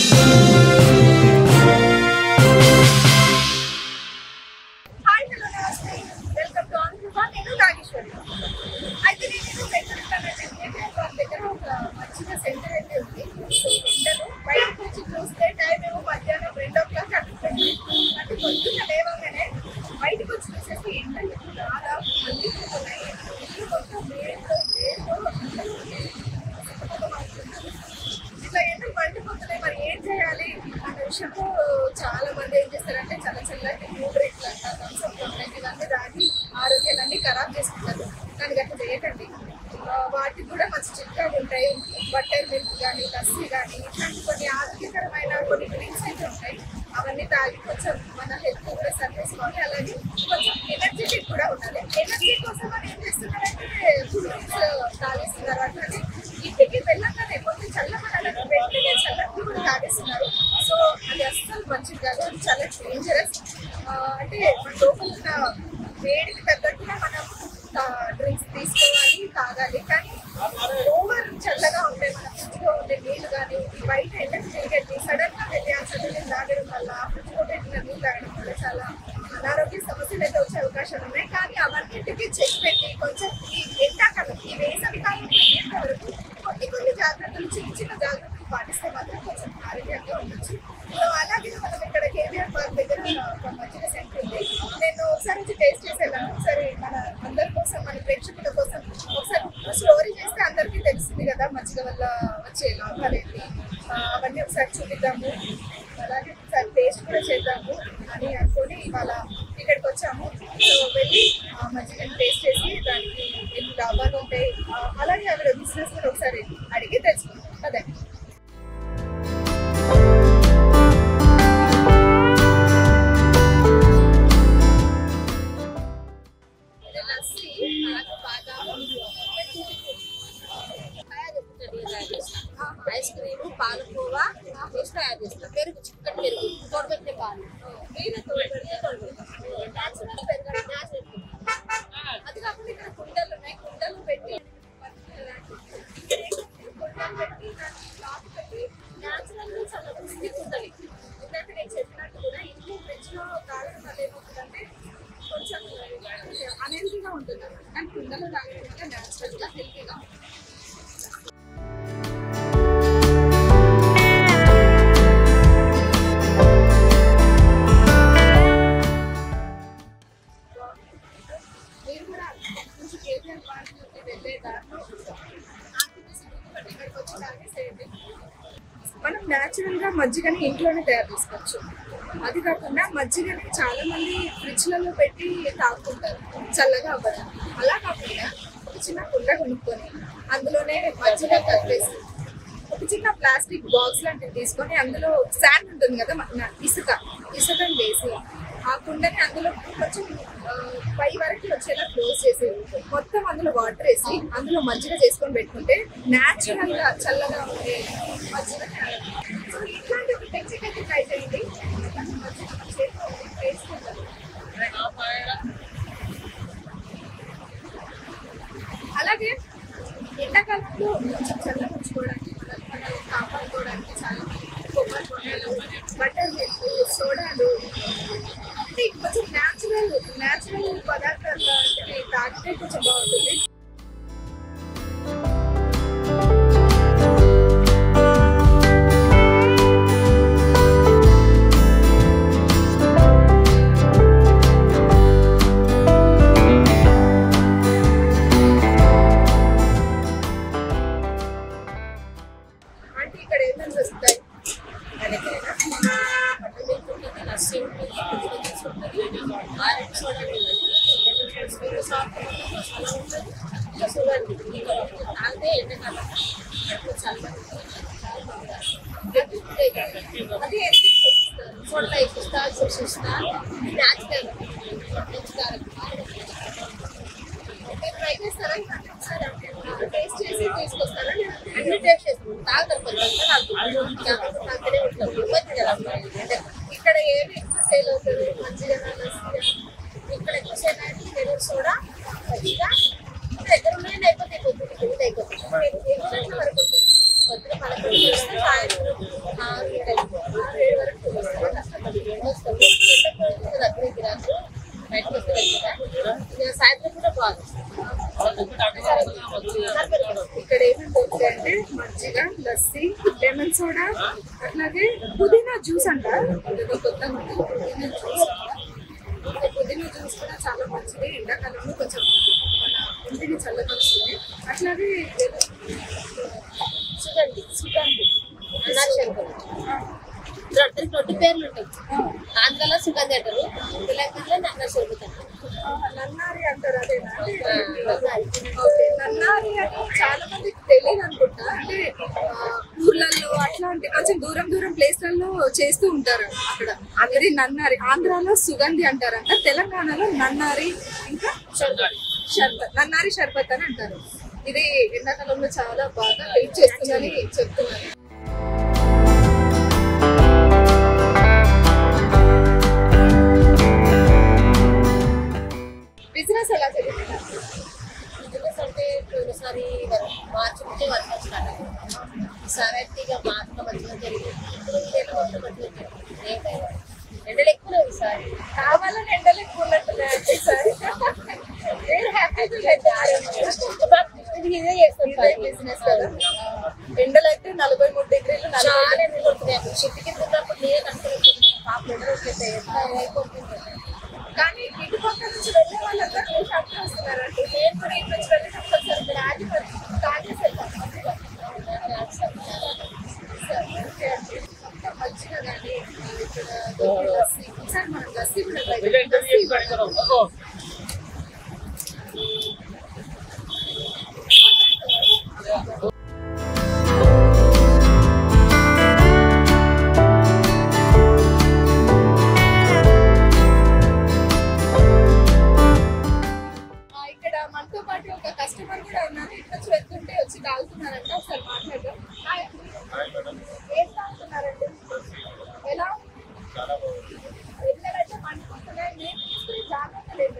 Hi hello నమస్తే welcome to ఆంధ్రభా నేను నాగేశ్వరి అయితే నేను ఈరోజు ఎక్కడ ఉంటానంటే వాళ్ళ దగ్గర ఒక మంచిగా సెంటర్ అయితే ఉంది సో ఎండలు బయటకు వచ్చి చూస్తే టైం ఏమో మధ్యాహ్నం రెండు ఓ క్లాక్ అనుకుంటుంది అంటే పొద్దున్న లేవగానే బయటకు వచ్చి చూసేసి ఎండలు దాదాపు మండిపోతున్నాయి ఇల్లు మొత్తం వేడితో వేడితో ఇట్లా ఎండలు మండిపోతున్నాయి మరి ఏం చేయాలి అన్న విషయంలో చాలా మంది ఏం చేస్తారంటే చాలా చల్లటి కూల్ డ్రింక్లు అంట థమ్స్అప్ ఉంటాయి ఇవన్నీ తాగి ఆరోగ్యాలన్నీ ఖరాబ్ చేసుకుంటారు కానీ గట్ల చేయకండి ఆ, వాటికి కూడా మంచి చిట్కాలు ఉంటాయి బట్టర్ మిల్క్ కానీ లస్సీ కానీ ఇట్లాంటి కొన్ని ఆరోగ్యకరమైన కొన్ని డ్రింక్స్ అయితే ఉంటాయి అవన్నీ తాగి కొంచెం మన హెల్త్ కూడా సరి చేసుకోవాలి అలాగే కొంచెం ఎనర్జెటిక్ కూడా ఉండాలి ఎనర్జీ కోసం అని ఏం చేస్తున్నారంటే కూల్ డ్రింక్స్ తాగేస్తున్నారు అట్లాగే ఇంటికి వెళ్ళగానే కొంచెం చల్లబడాలని వెంటనే చల్లటి కూడా తాగేస్తున్నారు సో అది అస్సలు మంచిది కాదు అది చాలా డేంజరస్ అంటే మన లోపల ఉన్న వేడికి తగ్గట్టుగా మనం డ్రింక్స్ తీసుకోవాలి తాగాలి కానీ ఓవర్ చల్లగా ఉంటాయి మన ఫ్రిడ్జ్లో ఉండే నీళ్ళు కానీ బయట ఎండకు తిరిగెళ్ళి సడన్ గా వెళ్ళి ఆ చల్ల నీళ్ళు తాగడం వల్ల ఫ్రిడ్జ్లో పెట్టిన నీళ్ళు తాగడం వల్ల చాలా అనారోగ్య సమస్యలు అయితే వచ్చే అవకాశాలు ఉన్నాయి కానీ అవన్నింటికి చెక్ పెట్టి కొంచెం ఈ ఎండాకాలం ఈ వేసవి కాలం అయ్యేంత వరకు కొన్ని కొన్ని జాగ్రత్తలు చిన్న చిన్న జాగ్రత్తలు పాటిస్తే మాత్రం కొంచెం ఆరోగ్యంగా ఉండొచ్చు సో అలాగే మనం ఇక్కడ కేవీఆర్ పార్క్ దగ్గర ఒక మజ్జిగ సెంటర్ ఉంది నేను ఒకసారి వచ్చి టేస్ట్ చేసేదాన్ని ఒకసారి మన అందరి కోసం మన ప్రేక్షకుల కోసం ఒకసారి స్టోరీ చేస్తే అందరికీ తెలుస్తుంది కదా మజ్జిగ వల్ల వచ్చే లాభాలు ఏంటి ఆ, అవన్నీ ఒకసారి చూపిద్దాము అలాగే ఒకసారి టేస్ట్ కూడా చేద్దాము అని అనుకొని ఇవాళ ఇక్కడికి వచ్చాము సో వెళ్ళి ఆ మజ్జిగని టేస్ట్ చేసి దానికి ఎన్ని లాభాలు ఉంటాయి ఆ, అలాగే అక్కడ బిజినెస్ కూడా ఒకసారి అడిగి తెలుసుకుందాం అదే లస్సీ నాకు బాగా ఐస్ క్రీమ్ పాలకోవా వేసి తయారు చేస్తాం పెరుగు చిక్కటి పెరుగు తోడబెట్టిన పాలు మీరే తోడుపెడితే న్యాచురల్ పెరుగు న్యాచురల్ అది కాకుండా ఇక్కడ కుండలు ఉన్నాయి కుండలు పెట్టి కుండలు పెట్టి దాన్ని క్లాత్ పెట్టి న్యాచురల్ గా చాలా రుచిగా ఉంటుంది ఎందుకంటే నేను చెప్పినట్టు కూడా ఇంట్లో ఫ్రిడ్జ్ లో తాగడం వల్ల ఏమవుతుందంటే కొంచెం అన్హెల్తీగా ఉంటుంది కానీ కుండలో తాగడం వల్ల న్యాచురల్ గా హెల్తీగా ఉంటుంది మీరు కూడా నుంచి కేసీఆర్ పార్క్ నుంచి వెళ్ళే దారిలో ఆర్టీసీ గుర్తుపట్టి ఇక్కడికి వచ్చి తాగేసేయండి. మనం న్యాచురల్ గా మజ్జిగని ఇంట్లోనే తయారు చేసుకోవచ్చు అది కాకుండా మజ్జిగని చాలా మంది ఫ్రిడ్జ్లలో పెట్టి తాగుతుంటారు చల్లగా అవ్వదు అలా కాకుండా ఒక చిన్న కుండ కొనుక్కొని అందులోనే మజ్జిగ కలిపేసి ఒక చిన్న ప్లాస్టిక్ బాక్స్ లాంటివి తీసుకొని అందులో శాండ్ ఉంటుంది కదా మన ఇసుక ఇసుకని వేసి ఆ కుండని అందులో కొంచెం ఆ, పై వరకు వచ్చేలా క్లోజ్ చేసి మొత్తం అందులో వాటర్ వేసి అందులో మజ్జిగ చేసుకొని పెట్టుకుంటే న్యాచురల్ గా చల్లగా ఉండే మజ్జిగ తయారవుతుంది. సో ఇట్లాంటి ఒక టెక్నిక్ అయితే ట్రై చేయండి మజ్జిగ మన చేతిలో ఉంది, వేసుకుంటారు. అలాగే ఎండాకాలంలో కొంచెం చల్లగా ఉంచుకోవడానికి మనం మనం కాపాడుకోవడానికి చాలా కొబ్బరి బొండాలు బటర్ మిల్క్ సోడాలు అంటే కొంచెం న్యాచురల్ న్యాచురల్ పదార్థాలు లాంటివి తాగితే కొంచెం బాగుంటుంది అంటే ఇక్కడ ఏమేమి వస్తాయి మన దగ్గర బటర్ మిల్క్ ఉంటుంది లస్సీ ఉంటుంది పుదీనా జ్యూస్ ఉంటుంది ఆరెంజ్ సోడా ఉంటుంది సాఫ్ట్ ఉంటుంది మసాలా ఉంటుంది ఇంకా షుగర్ ఉంటుంది ఇంకా తాగితే ఎండాకాలం కడుపు చల్లగా అది ఎందుకు వస్తారు? సోడా వేసిస్తా జ్యూస్ ఇస్తా న్యాచురల్ రుచికరం అంటే ట్రై చేస్తారా ఇవన్నీ ఒకసారి టేస్ట్ చేసి తీసుకొస్తారా లేదంటే అన్ని టేస్ట్ చేస్తాం తాగుతారు కొంచెం తాగుతాం తాగుతూనే ఉంటాం ఇబ్బంది కదా అంటే ఇక్కడ ఏమి ఎక్కువ సేల్ అవుతుంది మంచిగా లస్సీ ఇక్కడ ఎక్కువ సేపు అయితే పెరుగు సోడా మజ్జిగ దగ్గర ఉన్నాయి లేకపోతే పొద్దున్న కింద అయిపోతుంది ఎన్ని గంటల వరకు ఉంటుంది పొద్దున పదకొండు చేస్తే సాయంత్రం ఆరు ఏడు లెమన్ సోడా అట్లాగే పుదీనా జ్యూస్ అంట ఇదేదో కొత్తగా ఉంది పుదీనా జ్యూస్ అంట ఈ పుదీనా జ్యూస్ కూడా చాలా మంచిది ఎండాకాలంలో కొంచెం మన ఇంటిని చల్లపరుస్తుంది అట్లాగే ఇదేదో సుగంధి సుగంధి అన్నారు శంకర్ రొట్టెలు రొట్టె పేర్లు ఉంటాయి ఆంధ్రలో సుగంధి అంటారు తెలంగాణలో నన్న శంకర్ అంటారు ఆ, నన్నారి అంటారు అదేనా ఆ, నన్నారి. ఓకే, నన్నారి అని చాలా మందికి తెలియదు అనుకుంటా అంటే ఆ, ఊర్లలో అట్లాంటి కొంచెం దూరం దూరం ప్లేస్లలో చేస్తూ ఉంటారు అక్కడ అది నన్నారి ఆంధ్రాలో సుగంధి అంటారంట తెలంగాణలో నన్నారి ఇంకా షర్బత్ నన్నారి షర్బత్ అని అంటారు ఇది ఎండాకాలంలో చాలా బాగా హెల్ప్ చేస్తుందని చెప్తున్నారు బిజినెస్ ఎలా జరుగుతుంది బిజినెస్ అంటే పోయినసారి మార్చి నుంచి వర్షం స్టార్ట్ అయింది ఈసారి అయితే ఇక మార్చిలో మంచిగా జరిగింది ఇప్పుడు ఈ నెల మొత్తం మంచిగా జరిగింది ఏమైనా ఎండలు ఎక్కువ లేవు ఈసారి కావాలని ఎండలు ఎక్కువ ఉన్నట్టున్నాయి సార్ నేను హ్యాపీగా ఇది ఇదే చేస్తాం ఇదే బిజినెస్ కదా ఎండలు అయితే నలభై మూడు డిగ్రీలు చాలా నలభై ఎండలు కొడుతున్నాయి అప్పుడు షిప్ కింద ఉన్నప్పుడు నేను కనుక్కోలేదు పాప ఎండలు వచ్చేస్తాయి ఎంత అయిపోతుంది కానీ ఇటు పక్క నుంచి వెళ్ళే వాళ్ళంతా చూసి అర్థం వస్తున్నారంటే నేను కూడా ఇటు నుంచి వెళ్ళినప్పుడు ఒకసారి మీరు ఆగి మరి తాగేసి వెళ్తాను మంచిగా కానీ ఇక్కడ లస్సీ ఒకసారి మనం లస్సీ కూడా try చేద్దాం. లస్సీ ఇవ్వండి. ఆ, ఇక్కడ మనతో పాటు ఒక కస్టమర్ కూడా ఉన్నారు ఇటు నుంచి వెళ్తుంటే వచ్చి తాగుతున్నారంట ఒకసారి మాట్లాడదాం హాయ్ అండి. ఏం తాగుతున్నారండి ఎలా ఎండలైతే మండుకుంటున్నాయి నేను తీసుకునే జాగ్రత్త లేదు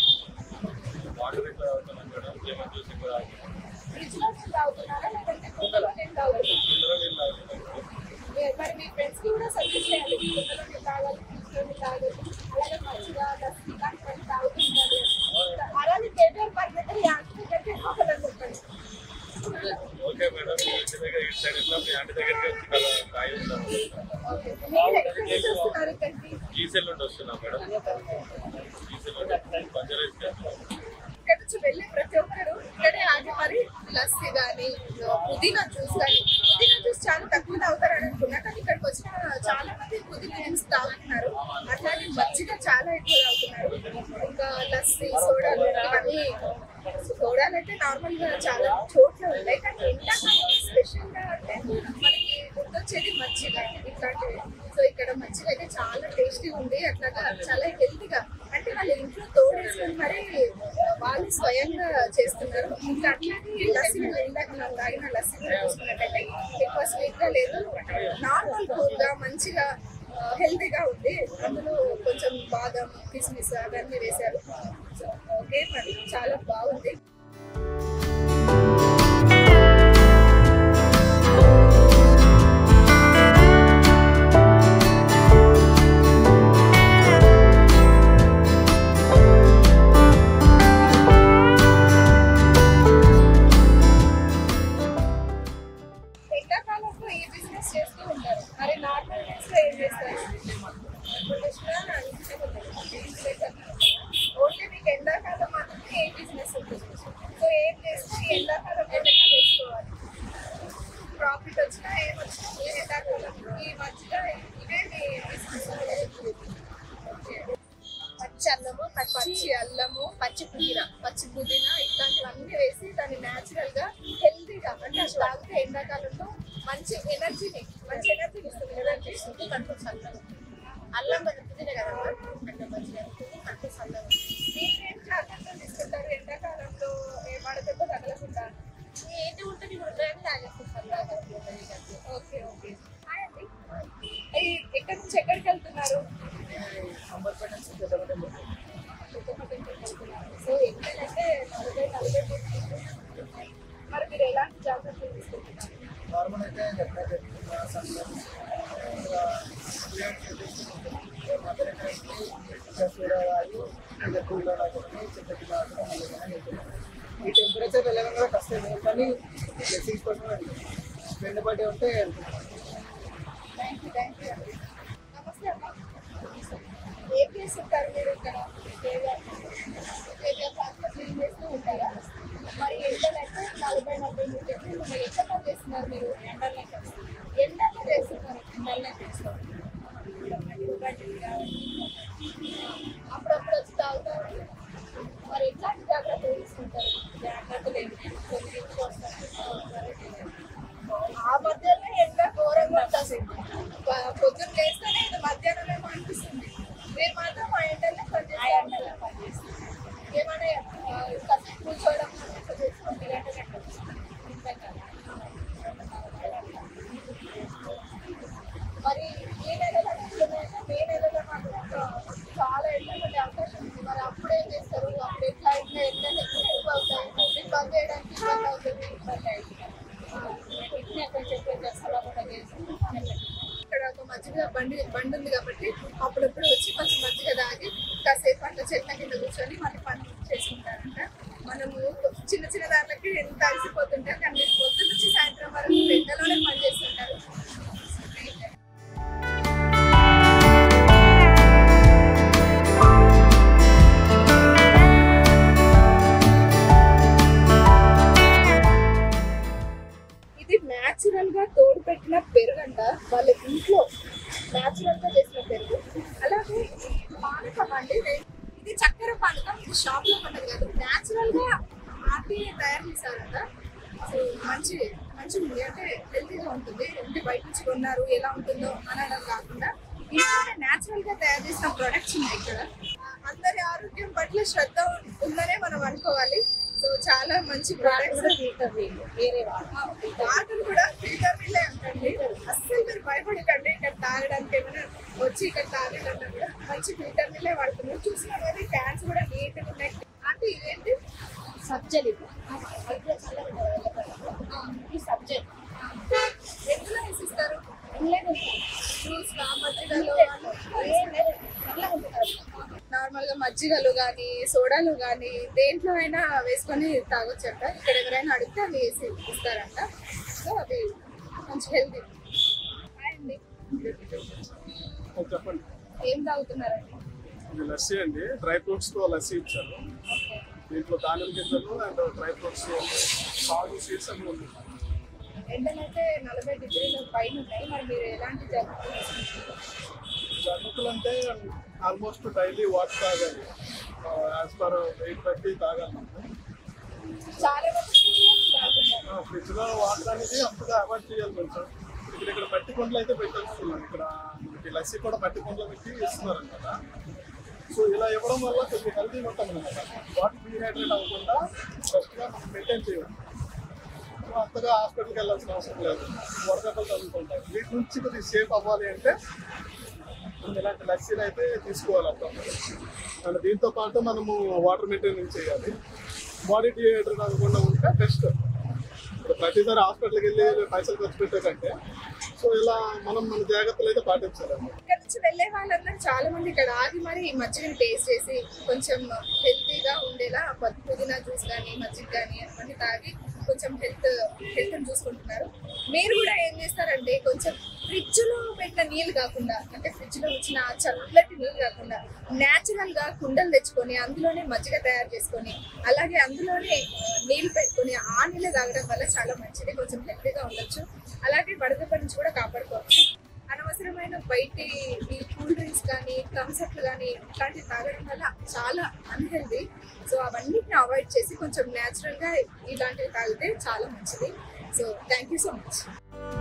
ఫ్రిడ్జ్ లో నుంచి తాగుతున్నారా లేదంటే కుండలో నేను తాగుతున్నాను మరి మీ ఫ్రెండ్స్ కి కూడా సజెస్ట్ చేయాలి కుండలో నేను తాగాలి ఫ్రిడ్జ్ లో నేను తాగాలి అలాగే మంచిగా లస్సీ ఇలాంటివన్నీ తాగుతుంటారు అలాగే కేటీఆర్ పార్క్ దగ్గర ఈ ఆంటీ దగ్గర ఒకదని చెప్పండి ఓకే మేడం మీ ఇంటి దగ్గర ఇటు సైడ్ ఇట్లా మీ ఆంటీ దగ్గరికి వచ్చి కదా కాయ ఉంటాం ఓకే మీరు ఎక్కడి నుంచి వస్తున్నారు ఇక్కడికి ఈసెల్ నుండి వస్తున్నాం మేడం ఈసెల్ నుండి పంచరేజ్ ఇక్కడ నుంచి వెళ్ళి ప్రతి ఒక్కరు ఇక్కడే ఆగి మరి లస్సీ కానీ పుదీనా జ్యూస్ కానీ పుదీనా జ్యూస్ చాలా తక్కువ తాగుతారని అనుకున్నా కానీ ఇక్కడికి వచ్చిన చాలా మంది పుదీనా జ్యూస్ తాగుతున్నారు అట్లాగే మజ్జిగ చాలా ఎక్కువ తాగుతున్నారు ఇంకా లస్సీ సోడాలు ఇవన్నీ సోడాలు అయితే నార్మల్ గా చాలా చోట్ల ఉంటాయి కానీ ఎండాకాలం స్పెషల్ గా అంటే మనకి గుర్తొచ్చేది మజ్జిగ ఇట్లాంటివి సో ఇక్కడ మజ్జిగ అయితే చాలా టేస్టీ ఉంది అట్లాగా చాలా హెల్తీగా అంటే వాళ్ళ ఇంట్లో తోడేసుకొని మరి వాళ్ళు స్వయంగా చేస్తున్నారు ఇంకా అట్లాగే లస్సీ ఇందాక మనం తాగిన లస్సీ కూడా చూసుకున్నట్టయితే ఎక్కువ స్వీట్ గా లేదు నార్మల్ కూల్ గా మంచిగా హెల్తీగా ఉంది అందులో కొంచెం బాదం కిస్మిస్ అవన్నీ వేశారు సో ఓకే మరి చాలా బాగుంది ఎండాకాలంలో ఈ బిజినెస్ చేస్తూ ఉంటారు మరి నార్మల్ డేస్ లో ఏం చేస్తారు ఓన్లీ మీకు ఎండాకాలం మాత్రమే ఏ బిజినెస్ ఉంటుంది సో ఏం చేస్తే ఈ ఎండాకాలం ఏమైనా చేసుకోవాలి ప్రాఫిట్ వచ్చినా ఏం వచ్చినా ఈ ఎండాకాలం ఈ మధ్యలో ఇవే మీ బిజినెస్ పచ్చి అల్లము పచ్చి అల్లము పచ్చి పుదీనా పచ్చి పుదీనా ఇట్లాంటివన్నీ వేసి దాన్ని న్యాచురల్ గా హెల్తీగా అంటే అది తాగితే ఎండాకాలంలో మంచి ఎనర్జీని మంచి ఎనర్జీని ఇస్తుంది ఎనర్జీ ఇస్తుంది కంట్రోల్ చల్లగా అల్లం మన పుదీనా కదమ్మా అంటే మంచిగా ఉంటుంది కంట్రోల్ చల్లగా మీరేం జాగ్రత్తలు తీసుకుంటారు ఎండాకాలంలో ఏ మడతతో తగలకుండా ఏంటి ఉంటుంది ఇప్పుడు మేము తాగేస్తాం చల్లగా ఓకే ఓకే హాయ్ అండి ఈ ఎక్కడి నుంచి ఎక్కడికి వెళ్తున్నారు సో ఎక్కడంటే నలభై నలభై మూడు కిలోమీటర్లు ఉన్నాయి. మరి మీరు ఎలాంటి జాగ్రత్తలు తీసుకుంటున్నారు నార్మల్ అయితే చెప్పినట్టు సన్లైట్ మధ్యలో చూడవాలి ఇంకా కూలర్ ఆడుతుంది చెట్లకి ఈ టెంపరేచర్ వెళ్ళడం కూడా కష్టమే కానీ బ్లెస్సింగ్స్ కోసం వెళ్తాం ఫ్రెండ్ బర్త్డే ఉంటే థ్యాంక్ యూ థ్యాంక్ యూ అండి నమస్తే అమ్మా ఏం చేస్తుంటారు మీరు ఇక్కడ కేవీఆర్ కేవీఆర్ పార్క్లో క్లీన్ చేస్తూ ఉంటారా మరి ఎండలైతే నలభై నలభై మూడు డిగ్రీలు మరి ఎక్కడ చేస్తున్నారు మీరు ఎండల్లో ఎండల్లో చేస్తున్నారు ఎండల్లో చేస్తారు అప్పుడప్పుడు వచ్చి తాగుతారు మరి ఎట్లాంటి జాగ్రత్తలు తీసుకుంటారు జాగ్రత్తలు ఏంటి కొన్ని వస్తారు ఆ మధ్యలో ఎండ ఘోరంగా ఉంటుంది పొద్దున్న లేస్తేనే ఇది మధ్యాహ్నమేమో అనిపిస్తుంది మీరు మాత్రం ఆ ఎండలో పనిచేస్తారు ఏమైనా ఆ, కాసేపు కూర్చోవడం ఇట్లా చేసుకోండి గంట గంట మరి ఈ నెలలో ఎట్లున్నాయంటే మే నెలలో మాత్రం చాలా ఎండలు ఉండే అవకాశం ఉంది మరి అప్పుడేం చేస్తారు అప్పుడు ఎట్లా ఇట్లా ఎండలు ఎక్కువ ఎక్కువ అవుతాయి మీరు బంద్ చేయడానికి ఇబ్బంది అవుతుంది ఇబ్బంది అవుతుంది ఇక్కడ ఒక మజ్జిగ బండి బండి ఉంది కాబట్టి అప్పుడప్పుడు వచ్చి కొంచెం మజ్జిగ తాగి కాసేపు అట్లా చెట్ల కింద కూర్చొని మళ్ళీ పని చేసుకుంటారంట మనము చిన్న చిన్న దాంట్లకి ఎంత అలసిపోతుంటాం కానీ మీరు పొద్దున్న నుంచి సాయంత్రం వరకు ఎండలోనే పని చేస్తుంటారు ఇది న్యాచురల్ గా తోడు పెట్టిన పెరుగు అంట వాళ్ళ ఇంట్లో న్యాచురల్ గా చేసిన పెరుగు అలాగే పానకం అండి ఇది- ఇది చక్కెర పానకం ఇది షాప్ లో ఉన్నది కాదు న్యాచురల్ గా ఆంటీ తయారు చేశారంట సో మంచి మంచి ఉంది అంటే హెల్తీగా ఉంటుంది అంటే బయట నుంచి కొన్నారు ఎలా ఉంటుందో అనడం కాకుండా ఇంట్లోనే న్యాచురల్ గా తయారు చేసిన ప్రొడక్ట్స్ ఉన్నాయి ఇక్కడ ఆ, అందరి ఆరోగ్యం పట్ల శ్రద్ధ ఉందనే మనం అనుకోవాలి సో చాలా మంచి ప్రొడక్ట్స్ వేరే వాటర్ కూడా ఫిల్టర్ నీళ్ళే అంటండి అస్సలు మీరు భయపడకండి ఇక్కడ తాగడానికి ఏమైనా వచ్చి ఇక్కడ తాగాలన్నా కూడా మంచి ఫిల్టర్ నీళ్ళే వాడుతున్నారు చూసినా కదా క్యాన్స్ కూడా నీట్ గా ఉన్నాయి అంటే ఇదేంటి సబ్జెక్ట్ ఈ సబ్జెక్ట్ ఎందులో వేసిస్తారు జ్యూస్ మజ్జిగలో నార్మల్ గా మజ్జిగలు కానీ సోడాలు కానీ దేంట్లో అయినా వేసుకొని తాగొచ్చంట ఇక్కడ ఎవరైనా అడిగితే అవి వేసి ఇస్తారంట సో అవి మంచి హెల్తీ అండి చెప్పండి ఏం తాగుతున్నారండి ఇది లస్సీ అండి డ్రై ఫ్రూట్స్ తో లస్సీ ఇచ్చారు దీంట్లో దానిమ్మ గింజలు అండ్ డ్రై ఫ్రూట్స్ సాగు సీడ్స్ అన్ని ఉంది ఎండలైతే నలభై డిగ్రీల పైన ఉన్నాయి మరి మీరు ఎలాంటి జాగ్రత్తలు తీసుకుంటున్నారు? జాగ్రత్తలు అంటే ఆల్మోస్ట్ డైలీ వాటర్ తాగాలి యాజ్ పర్ వెయిట్ బట్టి తాగాలి చాలా మంది seniors తాగుతున్నారు. ఫ్రిడ్జ్ లో వాటర్ అనేది అంతగా అవాయిడ్ చేయాలి కొంచెం ఇక్కడ ఇక్కడ మట్టి కొండలు అయితే పెట్టేస్తున్నారు ఇక్కడ మనకి లస్సీ కూడా మట్టి కొండలు పెట్టి ఇస్తున్నారు అనమాట సో ఇలా ఇవ్వడం వల్ల కొంచెం హెల్తీగా ఉంటాం అనమాట బాడీ డీహైడ్రేట్ అవ్వకుండా ఫస్ట్గా మనం మెయింటైన్ చేయాలి సో అంతగా హాస్పిటల్కి వెళ్ళాల్సిన అవసరం లేదు వరదలు చదువుకుంటాం వీటి నుంచి కొద్దిగా సేఫ్ అవ్వాలి అంటే మనం ఇలాంటి లస్సీలు అయితే తీసుకోవాలి అప్పుడప్పుడు అండ్ దీంతో పాటు మనము వాటర్ మెయింటైన్ చేయాలి బాడీ డిహైడ్రేట్ అవ్వకుండా ఉంటే బెస్ట్ ఇప్పుడు ప్రతిసారి హాస్పిటల్కి వెళ్ళి పైసలు ఖర్చు పెట్టే కంటే సో ఇలా మనం మన జాగ్రత్తలు అయితే పాటించాలన్నమాట ఇక్కడ నుంచి వెళ్ళే వాళ్ళందరూ చాలా మంది ఇక్కడ ఆగి మరి ఈ మజ్జిగని టేస్ట్ చేసి కొంచెం హెల్తీగా ఉండేలా ప- పుదీనా జ్యూస్ కానీ మజ్జిగ కానీ అవన్నీ తాగి కొంచెం హెల్త్ హెల్త్ చూసుకుంటున్నారు మీరు కూడా ఏం చేస్తారంటే కొంచెం ఫ్రిడ్జ్ లో పెట్టిన నీళ్ళు కాకుండా అంటే ఫ్రిడ్జ్ లో వచ్చిన ఆ చల్లటి నీళ్ళు కాకుండా న్యాచురల్ గా కుండలు తెచ్చుకొని అందులోనే మజ్జిగ తయారు చేసుకొని అలాగే అందులోనే ఆ, నీళ్ళు పెట్టుకొని ఆ నీళ్ళు తాగడం వల్ల చాలా మంచిది కొంచెం హెల్తీగా ఉండొచ్చు అలాగే వడదెబ్బ నుంచి కూడా కాపాడుకోవచ్చు అనవసరమైన బయటి ఈ కూల్ డ్రింక్స్ కానీ థమ్స్అప్లు కానీ ఇట్లాంటివి తాగడం వల్ల చాలా అన్హెల్దీ సో అవన్నిటిని అవాయిడ్ చేసి కొంచెం న్యాచురల్గా ఇలాంటివి తాగితే చాలా మంచిది so thank you so much